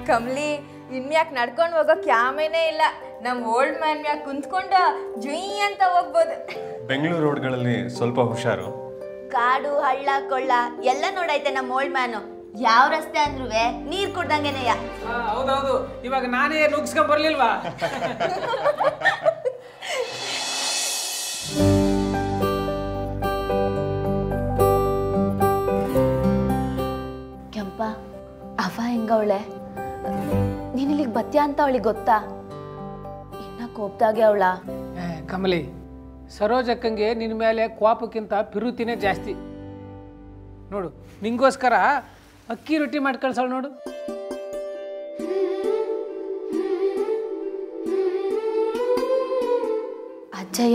ಕಮ್ಲಿ ಇನ್ಯಾಕ್ ನಡ್ಕೊಂಡು ಹೋಗೋ ಕ್ಯಾಮೇನೇ ಇಲ್ಲ ನಮ್ಮ ಓಲ್ಡ್ ಮ್ಯಾನ್ ಮ್ಯಾಕ್ ಕುಂತ್ಕೊಂಡು ಜುಯ್ ಅಂತ ಹೋಗ್ಬೋದು ಬೆಂಗಳೂರು ರೋಡ್ಗಳಲ್ಲಿ ಸ್ವಲ್ಪ ಹುಷಾರು ಕಾಡು ಹಳ್ಳ ಕೊಳ್ಳ ಎಲ್ಲ ನೋಡೈತೆ ನಮ್ಮ ಓಲ್ಡ್ ಮ್ಯಾನು ಯಾವ ರಸ್ತೆ ಅಂದ್ರೂ ನೀರ್ ಕುಡ್ದಂಗೆನೆಯ ಆ, ಹೌದೌದು ಇವಾಗ ನಾನೇ ನುಗ್ಸ್ಕೊಂಡ್ ಬರ್ಲಿಲ್ವಾ ಕೆಂಪ ಅವ ಹೆಂಗವಳೆ ನೀನ್ ಇಲ್ಲಿಗೆ ಬತ್ತೀಯ ಅಂತ ಅವಳಿಗೆ ಗೊತ್ತಾ ಇನ್ನ ಕೋಪ್ದಾಗೆ ಅವಳ ಏ, ಕಮಲಿ ಸರೋಜಕ್ಕಂಗೆ ನಿನ್ನ ಮೇಲೆ ಕೋಪಕ್ಕಿಂತ ಪಿರುತಿನೇ ಜಾಸ್ತಿ ನೋಡು ನಿಂಗೋಸ್ಕರ ಅಕ್ಕಿ ರೊಟ್ಟಿ ಮಾಡಿ ಕಳ್ಸೋಳು ನೋಡು ಅಜ್ಜಯ್ಯ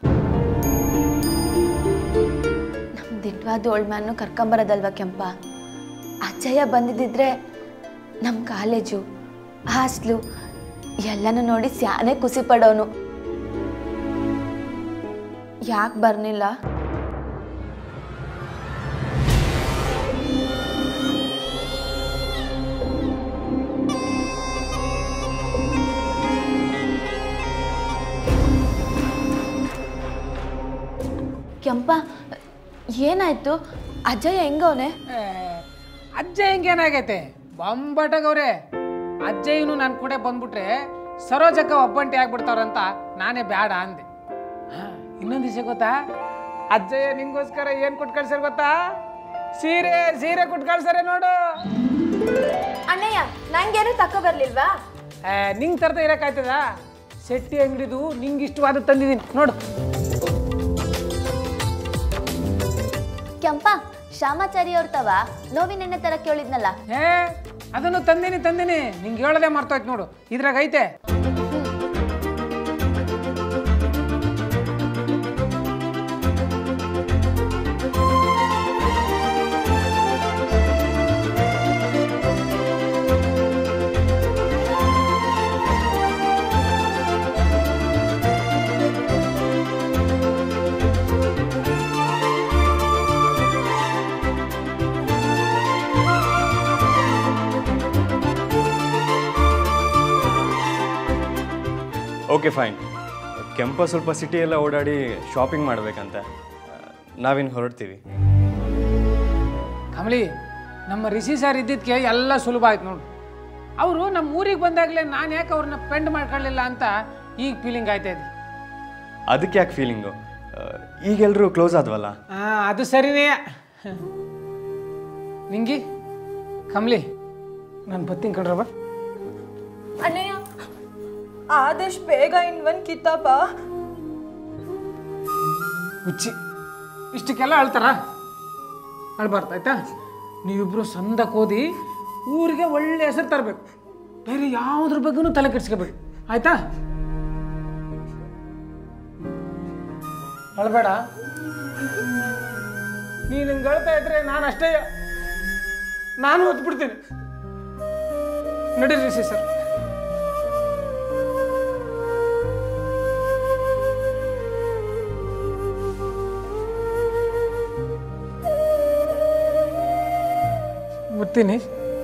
ನಮ್ ದಿಟ್ವಾದ ಓಲ್ಡ್ ಮ್ಯಾನು ಕರ್ಕೊಂಬರೋದಲ್ವ ಕೆಂಪ ಅಜ್ಜಯ್ಯ ಬಂದಿದ್ದಿದ್ರೆ ನಮ್ಮ ಕಾಲೇಜು ಹಾಸ್ಟ್ಲು ಎಲ್ಲನೂ ನೋಡಿ ಸ್ಯಾನೆ ಖುಷಿ ಪಡೋನು ಯಾಕೆ ಬರ್ನಿಲ್ಲ ಕೆಂಪ ಏನಾಯ್ತು ಅಜ್ಜಯ್ಯ ಹೆಂಗವನೆ ಏ, ಅಜ್ಜ ಹೆಂಗೇನಾಗೈತೆ ಬಂಬಟಗವ್ರೆ ಅಜ್ಜಯ್ಯನು ನನ್ನ ಕೂಡ ಬಂದ್ಬಿಟ್ರೆ ಸರೋಜಕ್ಕ ಒಬ್ಬಂಟಿ ಆಗ್ಬಿಡ್ತಾವ್ರಂತ ನಾನೇ ಬೇಡ ಅಂದೆ ಹಾ, ಇನ್ನೊಂದ್ ವಿಷಯ ಗೊತ್ತಾ ಅಜ್ಜಯ್ಯ ನಿಂಗೋಸ್ಕರ ಏನ್ ಕೊಟ್ಟು ಕಳ್ಸ್ಯಾರ ಗೊತ್ತಾ ಸೀರೆ ಸೀರೆ ಕೊಟ್ಟು ಕಳ್ಸಾರೆ ನೋಡು ಅಣ್ಣಯ್ಯ ನಂಗೇನು ತಕೋ ಬರ್ಲಿಲ್ವಾ ಏ, ನಿಂಗ್ ತರದ ಇರಕ್ಕಾಯ್ತದ ಶೆಟ್ಟಿ ಅಂಗಡಿದು ನಿಂಗೆ ಇಷ್ಟವಾದ ತಂದಿದ್ದೀನಿ ನೋಡು ಕೆಂಪ ಶ್ಯಾಮಾಚಾರಿ ಅವ್ರ ತವ ನೋವಿನೆಣ್ಣೆ ತರ ಕೇಳಿದ್ನಲ್ಲ ಏ ಅದನ್ನು ತಂದೀನಿ ತಂದೀನಿ ನಿಂಗೆ ಹೇಳದೆ ಮರ್ತೋಯ್ತು ನೋಡು ಇದ್ರಾಗ ಐತೆ ಓಕೆ ಫೈನ್ ಕೆಂಪ ಸ್ವಲ್ಪ ಸಿಟಿ ಎಲ್ಲ ಓಡಾಡಿ ಶಾಪಿಂಗ್ ಮಾಡಬೇಕಂತ ನಾವಿನ್ನು ಹೊರಡ್ತೀವಿ ಕಮಲಿ ನಮ್ಮ ರಿಷಿ ಸರ್ ಇದ್ದಿದ್ದಕ್ಕೆ ಎಲ್ಲ ಸುಲಭ ಆಯ್ತು ನೋಡು ಅವರು ನಮ್ಮ ಊರಿಗೆ ಬಂದಾಗಲೇ ನಾನು ಯಾಕೆ ಅವ್ರನ್ನ ಪೆಂಡ್ ಮಾಡ್ಕೊಳ್ಳಿಲ್ಲ ಅಂತ ಈಗ ಫೀಲಿಂಗ್ ಆಯ್ತಾ ಇದೆ ಅದಕ್ಕೆ ಯಾಕೆ ಫೀಲಿಂಗು ಈಗೆಲ್ಲರೂ ಕ್ಲೋಸ್ ಆದ್ವಲ್ಲ ಆ, ಅದು ಸರಿನೇ ನಿಂಗಿ ಕಮಲಿ ನಾನು ಬತ್ತೀನಿ ಕಣ್ರವ ಅಣ್ಣಯ್ಯ ಆದಷ್ಟು ಬೇಗ ಇನ್ ಒಂದ್ ಕಿತ್ತಾಪ ಹುಚ್ಚಿ ಇಷ್ಟಕ್ಕೆಲ್ಲ ಅಳ್ತಾರ ಅಳ್ಬಾರ್ದು ಆಯ್ತಾ ನೀವಿಬ್ರು ಸಂದಕ್ಕೆ ಓದಿ ಊರಿಗೆ ಒಳ್ಳೆ ಹೆಸರು ತರಬೇಕು ಬೇರೆ ಯಾವುದ್ರ ಬಗ್ಗೆನೂ ತಲೆ ಕೆಡ್ಸ್ಕೋಬೇಡಿ ಆಯ್ತಾ ಅಳ್ಬೇಡ ನೀನು ಹಿಂಗೆ ಅಳ್ತಾ ಇದ್ರೆ ನಾನು ಅಷ್ಟೇ ನಾನು ಹೊತ್ಬಿಡ್ತೀನಿ ನಡೀರಿ ಸರ್ ಬರ್ತೀನಿ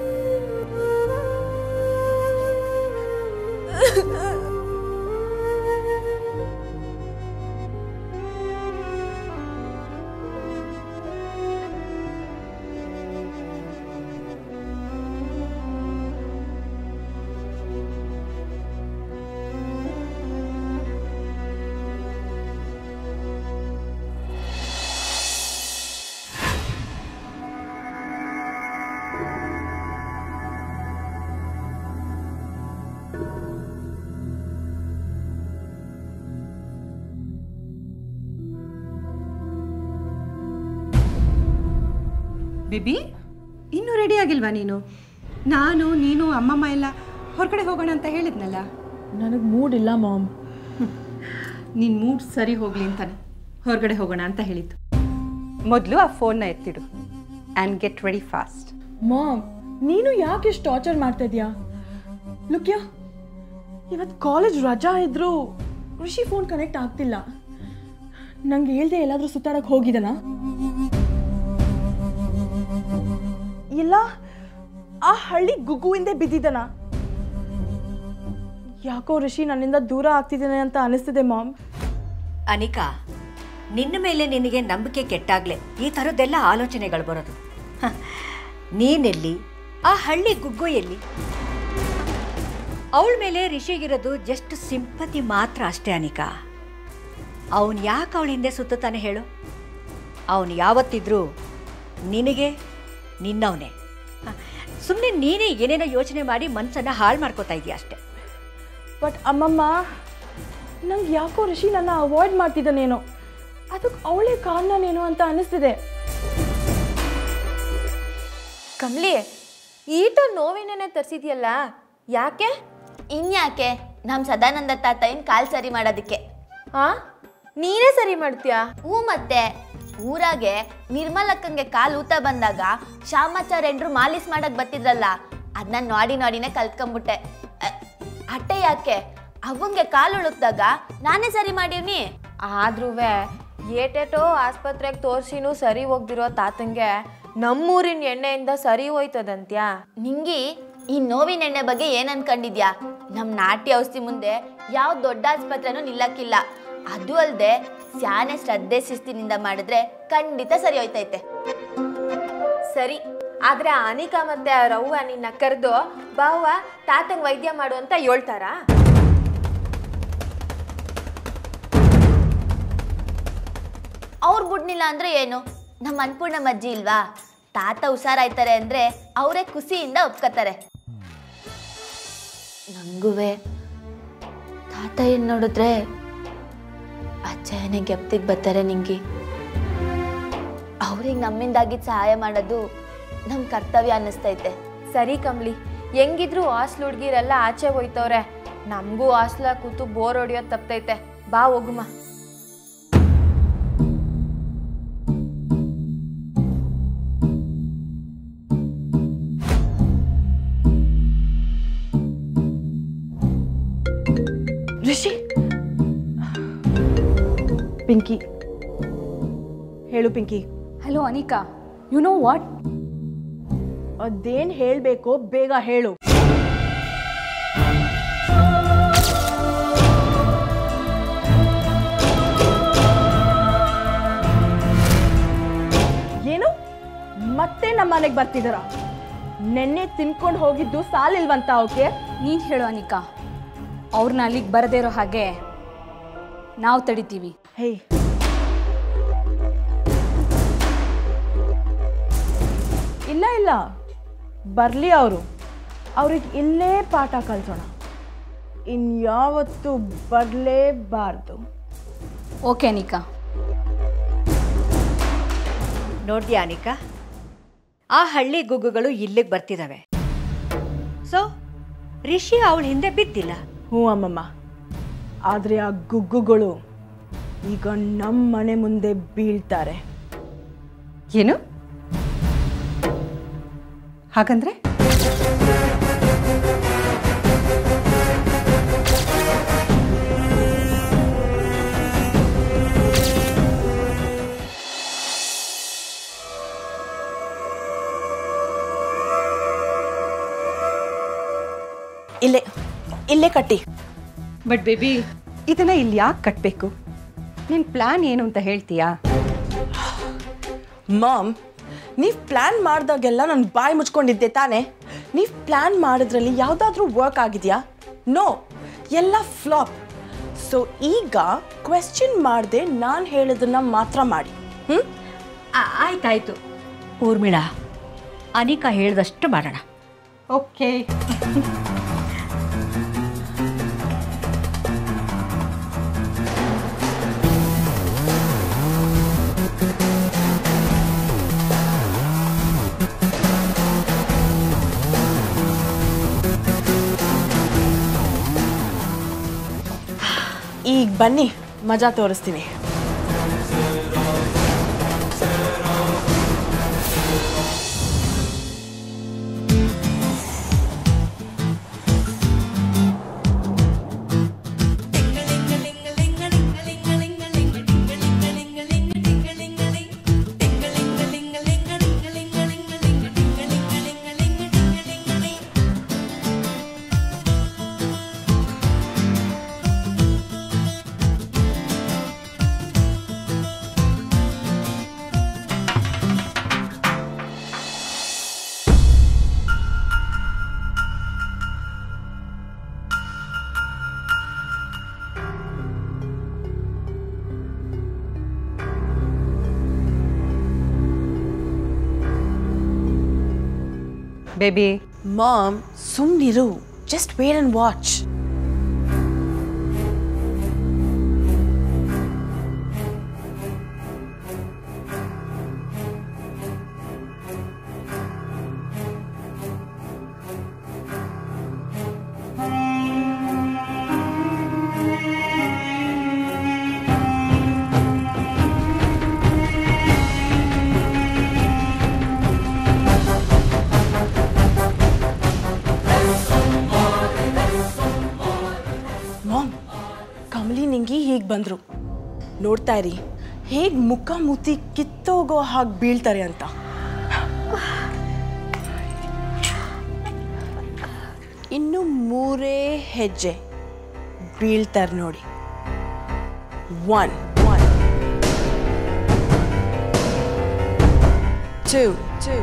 ಬೇಬಿ ಇನ್ನೂ ರೆಡಿ ಆಗಿಲ್ವಾ ನೀನು ನಾನು ನೀನು ಅಮ್ಮಮ್ಮ ಎಲ್ಲ ಹೊರಗಡೆ ಹೋಗೋಣ ಅಂತ ಹೇಳಿದ್ನಲ್ಲ ನನಗೆ ಮೂಡ್ ಇಲ್ಲ ಮಾಮ್ ನಿನ್ನ ಮೂಡ್ ಸರಿ ಹೋಗ್ಲಿ ಅಂತಾನೆ ಹೊರಗಡೆ ಹೋಗೋಣ ಅಂತ ಹೇಳಿದ್ದು ಮೊದಲು ಆ ಫೋನ್ನ ಎತ್ತಿಡು and get ready fast mom ನೀನು ಯಾಕೆ ಇಷ್ಟು ಟಾರ್ಚರ್ ಮಾಡ್ತಾ ಇದೀಯಾ ಲುಕ್ಯಾ ಇವತ್ತು ಕಾಲೇಜ್ ರಜಾ ಇದ್ರೂ ಋಷಿ ಫೋನ್ ಕನೆಕ್ಟ್ ಆಗ್ತಿಲ್ಲ ನಂಗೆ ಹೇಳ್ದೆ ಎಲ್ಲಾದರೂ ಸುತ್ತಾಡಕ್ಕೆ ಹೋಗಿದನ ಇಲ್ಲ ಆ ಹಳ್ಳಿ ಗುಗ್ಗುವಿಂದೆ ಬಿದ್ದಿದ್ದನ ಯಾಕೋ ಋಷಿ ನನ್ನಿಂದ ದೂರ ಆಗ್ತಿದ್ದೇನೆ ಅಂತ ಅನಿಸ್ತಿದೆ ಮಾಮ್ ಅನಿಕಾ ನಿನ್ನ ಮೇಲೆ ನಿನಗೆ ನಂಬಿಕೆ ಕೆಟ್ಟಾಗ್ಲೇ ಈ ಥರದ್ದೆಲ್ಲ ಆಲೋಚನೆಗಳು ಬರೋದು ಹ, ನೀನೆಲ್ಲಿ ಆ ಹಳ್ಳಿ ಗುಗ್ಗು ಎಲ್ಲಿ ಅವಳ ಮೇಲೆ ರಿಷಿಗಿರೋದು ಜಸ್ಟ್ ಸಿಂಪತಿ ಮಾತ್ರ ಅಷ್ಟೇ ಅನಿಕಾ ಅವನು ಯಾಕೆ ಅವಳ ಹಿಂದೆ ಸುತ್ತಾನೆ ಹೇಳು ಅವನು ಯಾವತ್ತಿದ್ರೂ ನಿನಗೆ ನಿನ್ನವನೇ ಸುಮ್ಮನೆ ನೀನೇ ಏನೇನೋ ಯೋಚನೆ ಮಾಡಿ ಮನಸ್ಸನ್ನು ಹಾಳು ಮಾಡ್ಕೋತಾ ಇದೀಯ ಅಷ್ಟೇ ಬಟ್ ಅಮ್ಮಮ್ಮ ನಂಗೆ ಯಾಕೋ ಋಷಿ ನನ್ನ ಅವಾಯ್ಡ್ ಮಾಡ್ತಿದ್ದಾನೇನೋ ಅದಕ್ಕೆ ಅವಳೇ ಕಾರಣನೇನೋ ಅಂತ ಅನಿಸ್ತಿದೆ ಕಮ್ಲಿ ಈಟ ನೋವಿನೇನೆ ತರಿಸಿದ್ಯಲ್ಲ ಯಾಕೆ ಇನ್ಯಾಕೆ ನಮ್ಮ ಸದಾನಂದ ತಾತಯ್ಯನ ಕಾಲ್ ಸರಿ ಮಾಡೋದಕ್ಕೆ ಆ ನೀನೇ ಸರಿ ಮಾಡ್ತೀಯಾ ಹ್ಞೂ ಮತ್ತೆ ಊರಾಗೆ ನಿರ್ಮಲಕ್ಕಂಗೆ ಕಾಲು ಊತ ಬಂದಾಗ ಶಾಮಾಚಾರ್ಯಂಡ್ರು ಮಾಲೀಸ್ ಮಾಡಕ್ ಬರ್ತಿದ್ರಲ್ಲ ಅದನ್ನ ನೋಡಿ ನೋಡಿನೇ ಕಲ್ತ್ಕೊಂಬಿಟ್ಟೆ ಅ- ಅಟ್ಟೆ ಯಾಕೆ ಅವಂಗೆ ಕಾಲು ಉಳುಕ್ದಾಗ ನಾನೇ ಸರಿ ಮಾಡೀವ್ನಿ ಆದ್ರೂ ಏಟೇಟೋ ಆಸ್ಪತ್ರೆಗೆ ತೋರ್ಸಿನೂ ಸರಿ ಹೋಗ್ದಿರೋ ತಾತಂಗೆ ನಮ್ಮೂರಿನ ಎಣ್ಣೆಯಿಂದ ಸರಿ ಹೋಯ್ತದಂತ್ಯಾ ನಿಂಗಿ ಈ ನೋವಿನ ಎಣ್ಣೆ ಬಗ್ಗೆ ಏನ್ ಅನ್ಕೊಂಡಿದ್ಯಾ ನಮ್ ನಾಟಿ ಔಷಧಿ ಮುಂದೆ ಯಾವ ದೊಡ್ಡ ಆಸ್ಪತ್ರೆನೂ ನಿಲ್ಲಕ್ಕಿಲ್ಲ ಅದು ಅಲ್ದೆ ಸ್ಯಾನೆ ಶ್ರದ್ಧೆ ಶಿಸ್ತಿನಿಂದ ಮಾಡಿದ್ರೆ ಖಂಡಿತ ಸರಿ ಹೋಯ್ತೈತೆ ಸರಿ ಆದ್ರೆ ಆ ಅನಿಕಾ ಮತ್ತೆ ಆ ರವ್ವ ನಿನ್ನ ಕರೆದು ಬಾವ ತಾತಂಗ್ ವೈದ್ಯ ಮಾಡು ಅಂತ ಹೇಳ್ತಾರಾ ಅವ್ರು ಬಿಡ್ನಿಲ್ಲ ಅಂದ್ರೆ ಏನು ನಮ್ಮ ಅನ್ಪೂರ್ಣ ಅಜ್ಜಿ ಇಲ್ವಾ ತಾತ ಹುಷಾರಾಯ್ತಾರೆ ಅಂದ್ರೆ ಅವರೇ ಖುಷಿಯಿಂದ ಒಪ್ಕೋತಾರೆ ನಂಗುವೆ ತಾತ ಏನ್ ನೋಡಿದ್ರೆ ಅಜ್ಜಯನೇ ಗೆಪ್ತಿಗೆ ಬರ್ತಾರೆ ನಿಂಗೆ ಅವ್ರಿಗೆ ನಮ್ಮಿಂದಾಗಿದ್ದ ಸಹಾಯ ಮಾಡೋದು ನಮ್ಮ ಕರ್ತವ್ಯ ಅನ್ನಿಸ್ತೈತೆ ಸರಿ ಕಮ್ಲಿ ಹೆಂಗಿದ್ರು ಹಾಸ್ಲ್ ಹುಡ್ಗಿರೆಲ್ಲ ಆಚೆ ಹೋಯ್ತವ್ರೆ ನಮಗೂ ಹಾಸ್ಲ ಕೂತು ಬೋರ್ ಹೊಡಿಯೋದು ತಪ್ತೈತೆ ಬಾ ಹೋಗುಮ ಋಷಿ ಪಿಂಕಿ ಹೇಳು Pinki hello Anika you know what ಅದೇನ್ ಹೇಳ್ಬೇಕೋ ಬೇಗ ಹೇಳು ಏನು ಮತ್ತೆ ನಮ್ಮ ಮನೆಗೆ ಬರ್ತಿದಾರ ನೆನ್ನೆ ತಿನ್ಕೊಂಡು ಹೋಗಿದ್ದು ಸಾಲಿಲ್ವಂತ ಓಕೆ ನೀನು ಹೇಳು ಅನಿಕಾ ಅವ್ರನ್ನ ಅಲ್ಲಿಗೆ ಬರದೇ ಇರೋ ಹಾಗೆ ನಾವು ತಡಿತೀವಿ ಹೇ ಇಲ್ಲ ಇಲ್ಲ ಬರಲಿ ಅವರು ಅವ್ರಿಗೆ ಇಲ್ಲೇ ಪಾಠ ಕಲಿಸೋಣ ಇನ್ಯಾವತ್ತೂ ಬರಲೇಬಾರ್ದು ಓಕೆ ಅನಿಕಾ ನೋಡ್ದ್ಯಾ ಅನಿಕಾ ಆ ಹಳ್ಳಿ ಗುಗ್ಗುಗಳು ಇಲ್ಲಿಗೆ ಬರ್ತಿದ್ದಾವೆ ಸೊ ರಿಷಿ ಅವಳ ಹಿಂದೆ ಬಿದ್ದಿಲ್ಲ ಹ್ಞೂ ಅಮ್ಮಮ್ಮ ಆದರೆ ಆ ಗುಗ್ಗುಗಳು ಈಗ ನಮ್ಮ ಮನೆ ಮುಂದೆ ಬೀಳ್ತಾರೆ ಏನು ಹಾಗಂದ್ರೆ ಇಲ್ಲೇ ಇಲ್ಲೇ ಕಟ್ಟಿ ಬಟ್ ಬೇಬಿ ಇದನ್ನ ಇಲ್ಲಿ ಯಾಕೆ ಕಟ್ಟಬೇಕು ನಿನ್ನ ಪ್ಲಾನ್ ಏನು ಅಂತ ಹೇಳ್ತೀಯಾ ಮಾಮ್ ನೀವು ಪ್ಲ್ಯಾನ್ ಮಾಡಿದಾಗೆಲ್ಲ ನಾನು ಬಾಯಿ ಮುಚ್ಕೊಂಡಿದ್ದೆ ತಾನೇ ನೀವು ಪ್ಲ್ಯಾನ್ ಮಾಡಿದ್ರಲ್ಲಿ ಯಾವುದಾದ್ರೂ ವರ್ಕ್ ಆಗಿದೆಯಾ ನೋ ಎಲ್ಲ ಫ್ಲಾಪ್ ಸೊ ಈಗ ಕ್ವೆಶ್ಚನ್ ಮಾಡದೆ ನಾನು ಹೇಳೋದನ್ನ ಮಾತ್ರ ಮಾಡಿ ಹ್ಞೂ ಆ- ಆಯ್ತಾಯ್ತು ಊರ್ಮಿಳಾ ಅನಿಕಾ ಹೇಳ್ದಷ್ಟು ಮಾಡೋಣ ಓಕೆ ಈಗ ಬನ್ನಿ ಮಜಾ ತೋರಿಸ್ತೀನಿ ಬೇಬಿ ಮಾಮ್ ಸುಮ್ಮನಿರು just wait and watch mom Kamali Ningi ಹೀಗೆ ಬಂದರು ನೋಡ್ತಾ ಇರಿ ಹೇಗೆ ಮುಖ ಮುತಿ ಕಿತ್ತೋಗೋ ಹಾಗೆ ಬೀಳ್ತಾರೆ ಅಂತ ಇನ್ನು ಮೂರೇ ಹೆಜ್ಜೆ ಬೀಳ್ತಾರೆ ನೋಡಿ one one two two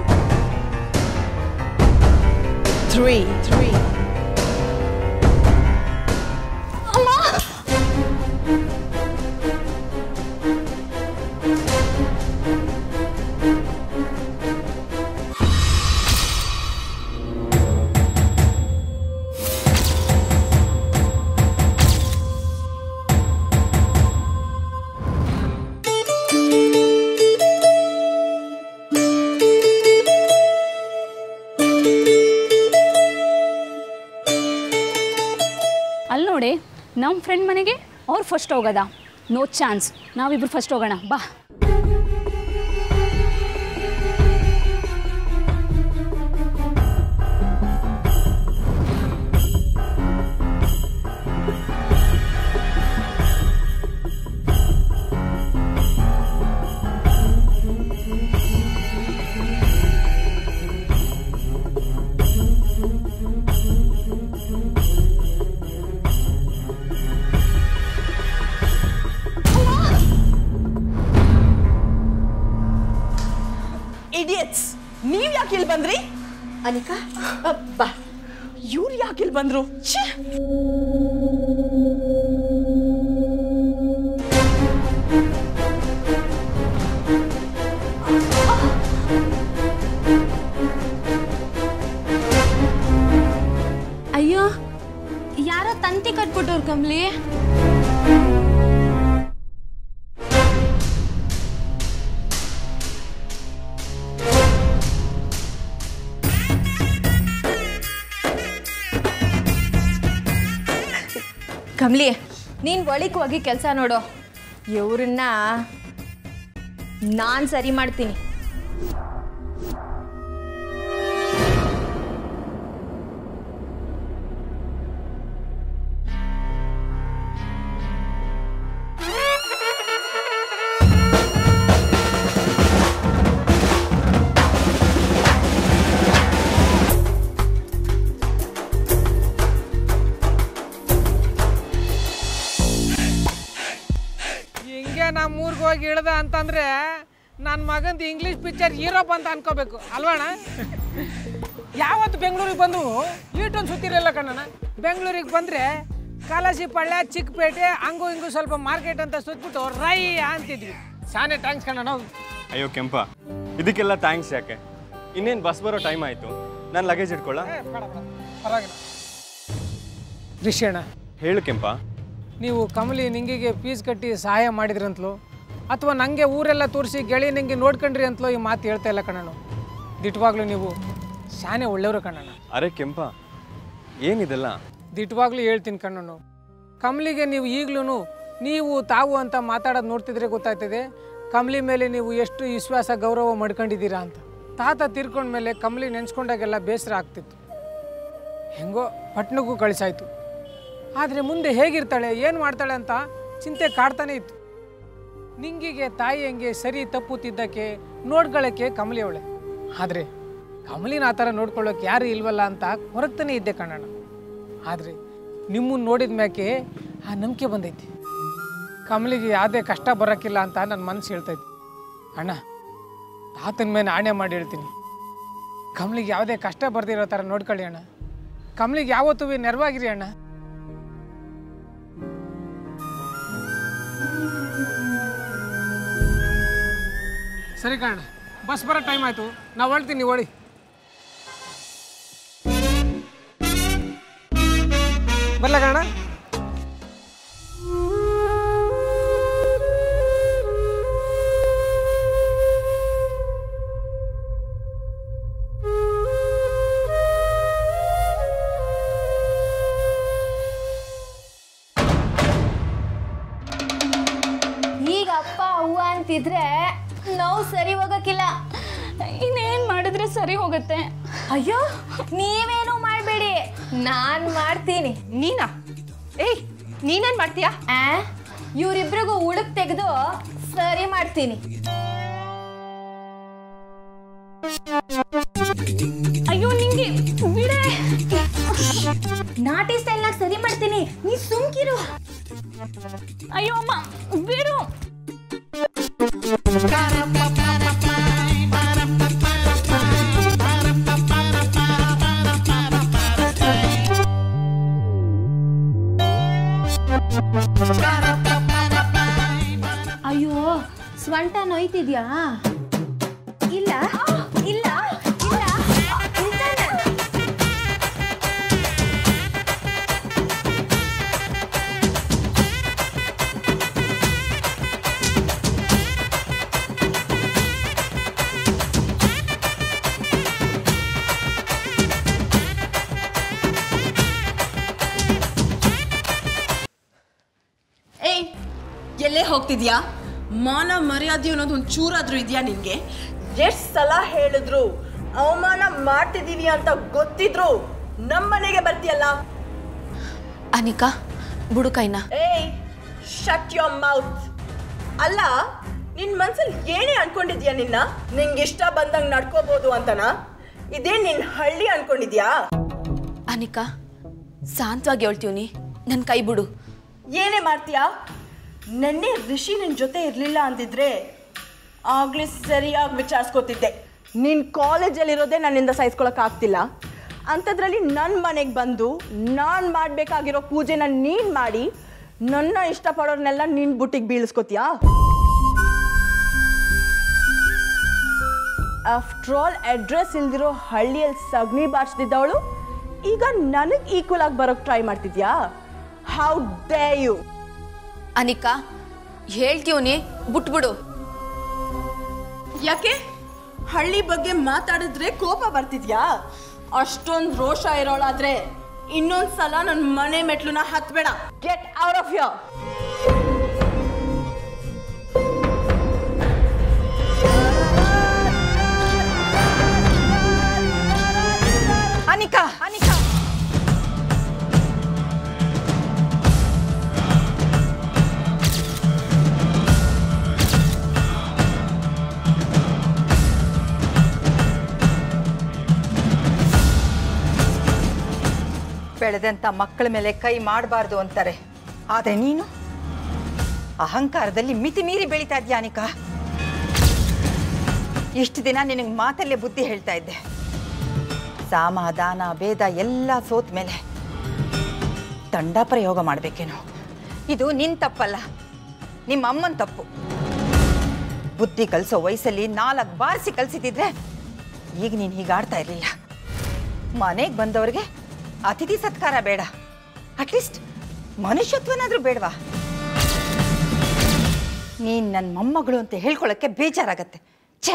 three three ಅಲ್ಲಿ ನೋಡಿ ನಮ್ಮ ಫ್ರೆಂಡ್ ಮನೆಗೆ ಅವ್ರು ಫಸ್ಟ್ ಹೋಗೋದ ನೋ ಚಾನ್ಸ್ ನಾವಿಬ್ರು ಫಸ್ಟ್ ಹೋಗೋಣ ಬಾ ಇಡಿಯಟ್ಸ್ ನೀವ್ ಯಾಕೆ ಇಲ್ಲಿ ಬಂದ್ರಿ ಅನಿಕಾ ಅ, ಬಾ ಇವ್ರು ಯಾಕೆ ಇಲ್ಲಿ ಬಂದ್ರು ಛೇ! ಅಯ್ಯೋ ಯಾರೋ ತಂತಿ ಕಟ್ಬಿಟ್ಟವ್ರು ಕಮ್ಲಿ ಕಮ್ಲಿ ನೀನ್ ಒಳಿಕ್ ಹೋಗಿ ಕೆಲಸ ನೋಡು ಇವ್ರನ್ನ ನಾನ್ ಸರಿ ಮಾಡ್ತೀನಿ ಹಿಂಗೆ ನಮ್ಮ ಊರಿಗೆ ಹೋಗಿ ಇಳ್ದ ಅಂತಂದ್ರೆ ನನ್ನ ಮಗಂದು ಇಂಗ್ಲೀಷ್ ಪಿಕ್ಚರ್ ಹೀರೋ ಬಂತ ಅನ್ಕೋಬೇಕು ಅಲ್ವಣ್ಣ ಯಾವತ್ತು ಬೆಂಗಳೂರಿಗೆ ಬಂದು ಈಟೊಂದು ಸುತ್ತಿರಲ್ಲ ಕಣ್ಣಣ್ಣ ಬೆಂಗಳೂರಿಗೆ ಬಂದರೆ ಕಾಲಾಸಿಪಳ್ಳ ಚಿಕ್ಕಪೇಟೆ ಹಂಗು ಹಿಂಗು ಸ್ವಲ್ಪ ಮಾರ್ಕೆಟ್ ಅಂತ ಸುತ್ಬಿಟ್ಟು ರೈ ಅಂತಿದ್ವಿ ಸಾನೆ ಟ್ಯಾಂಕ್ಸ್ ಕಣ್ಣಣ್ಣ ಅಯ್ಯೋ ಕೆಂಪ ಇದಕ್ಕೆಲ್ಲ ಥ್ಯಾಂಕ್ಸ್ ಯಾಕೆ ಇನ್ನೇನು ಬಸ್ ಬರೋ ಟೈಮ್ ಆಯಿತು ನಾನು ಲಗೇಜ್ ಇಟ್ಕೊಳ್ಳ ಏ, ಬೇಡ ಬೇಡ ಪರವಾಗಿಲ್ಲ ರಿಷಿಯಣ್ಣ ಹೇಳು ಕೆಂಪ ನೀವು ಕಮಲಿ ನಿಂಗಿಗೆ ಫೀಸ್ ಕಟ್ಟಿ ಸಹಾಯ ಮಾಡಿದ್ರಂತಲೋ ಅಥವಾ ನನಗೆ ಊರೆಲ್ಲ ತೋರಿಸಿ ಗೆಳಿ ನಿಂಗೆ ನೋಡ್ಕೊಂಡ್ರಿ ಅಂತಲೋ ಈ ಮಾತು ಹೇಳ್ತಾ ಇಲ್ಲ ಕಣ್ಣಣ್ಣ ದಿಟ್ಟವಾಗ್ಲೂ ನೀವು ಶಾನೆ ಒಳ್ಳೆಯವರು ಕಣ್ಣಣ್ಣ ಅರೆ ಕೆಂಪ ಏನಿದೆಲ್ಲ ದಿಟ್ಟವಾಗ್ಲೂ ಹೇಳ್ತೀನಿ ಕಣ್ಣಣ್ಣು ಕಮಲಿಗೆ ನೀವು ಈಗಲೂ ನೀವು ತಾವು ಅಂತ ಮಾತಾಡೋದು ನೋಡ್ತಿದ್ರೆ ಗೊತ್ತಾಗ್ತದೆ ಕಮಲಿ ಮೇಲೆ ನೀವು ಎಷ್ಟು ವಿಶ್ವಾಸ ಗೌರವ ಮಾಡ್ಕೊಂಡಿದ್ದೀರಾ ಅಂತ ತಾತ ತೀರ್ಕೊಂಡ್ಮೇಲೆ ಕಮಲಿ ನೆನೆಸ್ಕೊಂಡಾಗೆಲ್ಲ ಬೇಸರ ಆಗ್ತಿತ್ತು ಹೆಂಗೋ ಪಟ್ನಕ್ಕೂ ಕಳಿಸಾಯ್ತು ಆದರೆ ಮುಂದೆ ಹೇಗಿರ್ತಾಳೆ ಏನು ಮಾಡ್ತಾಳೆ ಅಂತ ಚಿಂತೆ ಕಾಡ್ತಾನೆ ಇತ್ತು ನಿಂಗಿಗೆ ತಾಯಿ ಹಂಗೆ ಸರಿ ತಪ್ಪು ತಿದ್ದಕ್ಕೆ ನೋಡ್ಕೊಳ್ಳೋಕ್ಕೆ ಕಮಲಿ ಅವಳೆ ಆದರೆ ಕಮಲಿನ ಆ ಥರ ನೋಡ್ಕೊಳ್ಳೋಕೆ ಯಾರು ಇಲ್ವಲ್ಲ ಅಂತ ಹೊರಗ್ತಾನೆ ಇದ್ದೆ ಕಣ್ಣಣ್ಣ ಆದರೆ ನಿಮ್ಮನ್ನು ನೋಡಿದ ಮ್ಯಾಕೆ ಆ ನಂಬಿಕೆ ಬಂದೈತಿ ಕಮಲಿಗೆ ಯಾವುದೇ ಕಷ್ಟ ಬರೋಕ್ಕಿಲ್ಲ ಅಂತ ನನ್ನ ಮನಸ್ಸು ಹೇಳ್ತೈತಿ ಅಣ್ಣ ತಾತನ ಮೇಲೆ ಆಣೆ ಮಾಡಿ ಹೇಳ್ತೀನಿ ಕಮಲಿಗೆ ಯಾವುದೇ ಕಷ್ಟ ಬರ್ದಿರೋ ಥರ ನೋಡ್ಕೊಳ್ಳಿ ಅಣ್ಣ ಕಮಲಿಗೆ ಯಾವತ್ತೂ ನೆರವಾಗಿರಿ ಅಣ್ಣ ಸರಿ ಕಣ ಬಸ್ ಬರೋ ಟೈಮ್ ಆಯಿತು ನಾವು ಹೊಳ್ತೀನಿ ನೀವು ಹೊಳಿ ಬರ್ಲ ಕಾಣ ಈಗ ಅಪ್ಪ ಅವ್ವ ಅಂತಿದ್ರೆ ನೋವು ಸರಿ ಹೋಗಕ್ಕಿಲ್ಲ ಇನ್ನೇನು ಮಾಡಿದ್ರೆ ಸರಿ ಹೋಗುತ್ತೆ ಅಯ್ಯೋ ನೀವೇನು ಮಾಡಬೇಡಿ ನಾನು ಮಾಡ್ತೀನಿ ನೀನಾ ಏಯ್ ನೀನೇನ್ ಮಾಡ್ತೀಯಾ ಆ ಇವರಿಬ್ರಿಗೂ ಉಳುಕ್ ತೆಗೆದು ಸರಿ ಮಾಡ್ತೀನಿ ಅಯ್ಯೋ ನಿಂಗೆ ಬಿಡೆ ನಾಟಿ ಸ್ಟೈಲ್ನಾಗ ಸರಿ ಮಾಡ್ತೀನಿ ನೀ ಸುಮ್ಕಿರು ಅಯ್ಯೋ ಅಮ್ಮ ಬಿಡು ಅಯ್ಯೋ ಸ್ವಂಟ ನೋಯ್ತಿದ್ಯಾ ಇಲ್ಲ ಇಲ್ಲ ಇಲ್ಲ ನಿಲ್ತಾನೆ. ಏಯ್ ಎಲ್ಲೇ ಹೋಗ್ತಿದ್ಯಾ ಮಾನ ಮರ್ಯಾದೆ ಅನ್ನೋದು ಒಂದು ಚೂರಾದ್ರೂ ಇದೆಯಾ ನಿನ್ಗೆ ಎಷ್ಟು ಸಲ ಹೇಳಿದ್ರು ಅವಮಾನ ಮಾಡ್ತಿದೀವಿ ಅಂತ ಗೊತ್ತಿದ್ರು ನಮ್ಮನೆಗೆ ಬರ್ತೀಯಲ್ಲ ಅನಿಕಾ ಬುಡು ಕೈನ ಏಯ್ ಶಟ್ ಯೋರ್ ಮೌತ್ ಅಲ್ಲ ನಿನ್ ಮನ್ಸಲ್ಲಿ ಏನೇ ಅನ್ಕೊಂಡಿದ್ಯಾ ನಿನ್ನ ನಿಂಗೆ ಇಷ್ಟ ಬಂದಂಗ್ ನಡ್ಕೋಬಹುದು ಅಂತನಾ ಇದೇ ನಿನ್ ಹಳ್ಳಿ ಅನ್ಕೊಂಡಿದ್ಯಾ ಅನಿಕಾ ಶಾಂತವಾಗಿ ಹೇಳ್ತೀವ್ನಿ ನನ್ನ ಕೈ ಬಿಡು ಏನೇ ಮಾಡ್ತೀಯಾ ನೆನ್ನೆ ಋಷಿ ನಿನ್ ಜೊತೆ ಇರ್ಲಿಲ್ಲ ಅಂದಿದ್ರೆ ಆಗ್ಲೇ ಸರಿಯಾಗಿ ವಿಚಾರಿಸ್ಕೋತಿದ್ದೆ ನೀನ್ ಕಾಲೇಜಲ್ಲಿರೋದೇ ನನ್ನಿಂದ ಸಹಿಸ್ಕೊಳಕ್ ಆಗ್ತಿಲ್ಲ ಅಂಥದ್ರಲ್ಲಿ ನನ್ನ ಮನೆಗೆ ಬಂದು ನಾನು ಮಾಡಬೇಕಾಗಿರೋ ಪೂಜೆನ ನೀನು ಮಾಡಿ ನನ್ನ ಇಷ್ಟಪಡೋರ್ನೆಲ್ಲ ನಿನ್ ಬುಟ್ಟಿಗೆ ಬೀಳಿಸ್ಕೋತೀಯಾ ಆಫ್ಟರ್ ಆಲ್ ಅಡ್ರೆಸ್ ಇಲ್ದಿರೋ ಹಳ್ಳಿಯಲ್ಲಿ ಸಗಣಿ ಬಾರಿಸ್ತಿದ್ದವಳು ಈಗ ನನಗೆ ಈಕ್ವಲ್ ಆಗಿ ಬರೋಕ್ಕೆ ಟ್ರೈ ಮಾಡ್ತಿದ್ಯಾ ಹೌ ಡೇ ಯು ಅನಿಕಾ ಹೇಳ್ತೀವ್ನಿ ಬಿಟ್ಬಿಡು ಯಾಕೆ ಹಳ್ಳಿ ಬಗ್ಗೆ ಮಾತಾಡಿದ್ರೆ ಕೋಪ ಬರ್ತಿದ್ಯಾ ಅಷ್ಟೊಂದು ರೋಷ ಇರೋಳಾದ್ರೆ ಇನ್ನೊಂದ್ ಸಲ ನನ್ನ ಮನೆ ಮೆಟ್ಲುನ ಹತ್ಬೇಡ get out of here Anika Anika ಬೆಳೆದಂಥ ಮಕ್ಕಳ ಮೇಲೆ ಕೈ ಮಾಡಬಾರ್ದು ಅಂತಾರೆ ಆದರೆ ನೀನು ಅಹಂಕಾರದಲ್ಲಿ ಮಿತಿ ಮೀರಿ ಬೆಳೀತಾ ಇದ್ಯಾ ಅನಿಕಾ ಇಷ್ಟು ದಿನ ನಿನಗೆ ಮಾತಲ್ಲೇ ಬುದ್ಧಿ ಹೇಳ್ತಾ ಇದ್ದೆ ಸಾಮ ದಾನ ಭೇದ ಎಲ್ಲ ಸೋತ ಮೇಲೆ ದಂಡ ಪ್ರಯೋಗ ಮಾಡಬೇಕೇನೋ ಇದು ನಿನ್ ತಪ್ಪಲ್ಲ ನಿಮ್ಮ ಅಮ್ಮನ ತಪ್ಪು ಬುದ್ಧಿ ಕಲಿಸೋ ವಯಸ್ಸಲ್ಲಿ ನಾಲ್ಕು ಬಾರಿಸಿ ಕಲಿಸಿದ್ರೆ ಈಗ ನೀನು ಹೀಗಾಡ್ತಾ ಇರಲಿಲ್ಲ ಮನೆಗೆ ಬಂದವ್ರಿಗೆ ಅತಿಥಿ ಸತ್ಕಾರ ಬೇಡ ಅಟ್ಲೀಸ್ಟ್ ಮನುಷ್ಯತ್ವನಾದ್ರೂ ಬೇಡವಾ ನೀನು ನನ್ನ ಮೊಮ್ಮಗಳು ಅಂತ ಹೇಳ್ಕೊಳ್ಳೋಕ್ಕೆ ಬೇಜಾರಾಗತ್ತೆ ಛೇ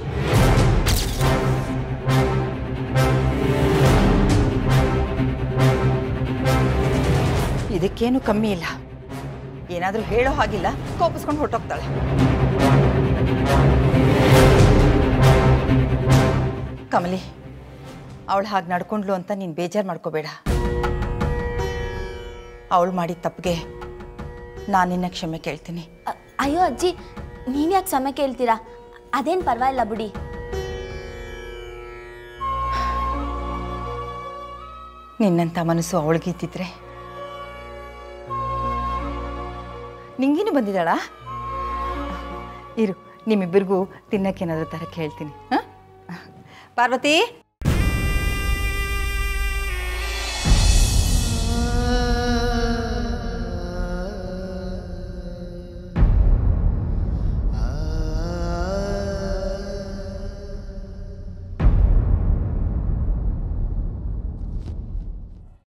ಇದಕ್ಕೇನು ಕಮ್ಮಿ ಇಲ್ಲ ಏನಾದರೂ ಹೇಳೋ ಹಾಗಿಲ್ಲ ಕೋಪಿಸ್ಕೊಂಡು ಹೊರಟೋಗ್ತಾಳೆ ಕಮಲಿ ಅವಳು ಹಾಗೆ ನಡ್ಕೊಂಡ್ಲು ಅಂತ ನೀನು ಬೇಜಾರು ಮಾಡ್ಕೋಬೇಡ ಅವಳು ಮಾಡಿದ ತಪ್ಪಿಗೆ ನಾನು ನಿನ್ನ ಕ್ಷಮೆ ಕೇಳ್ತೀನಿ ಅ- ಅಯ್ಯೋ ಅಜ್ಜಿ ನೀವ್ಯಾಕೆ ಸಮಯ ಕೇಳ್ತೀರಾ ಅದೇನು ಪರವಾಗಿಲ್ಲ ಬಿಡಿ ನಿನ್ನಂಥ ಮನಸ್ಸು ಅವಳಿಗಿದ್ದಿದ್ರೆ ನಿಂಗೇನು ಬಂದಿದ್ದಾಳಾ ಇರು ನಿಮ್ಮಿಬ್ಬರಿಗೂ ತಿನ್ನಕ್ಕೇನಾದ್ರೂ ತರಕ್ಕೆ ಹೇಳ್ತೀನಿ ಹಾಂ ಪಾರ್ವತಿ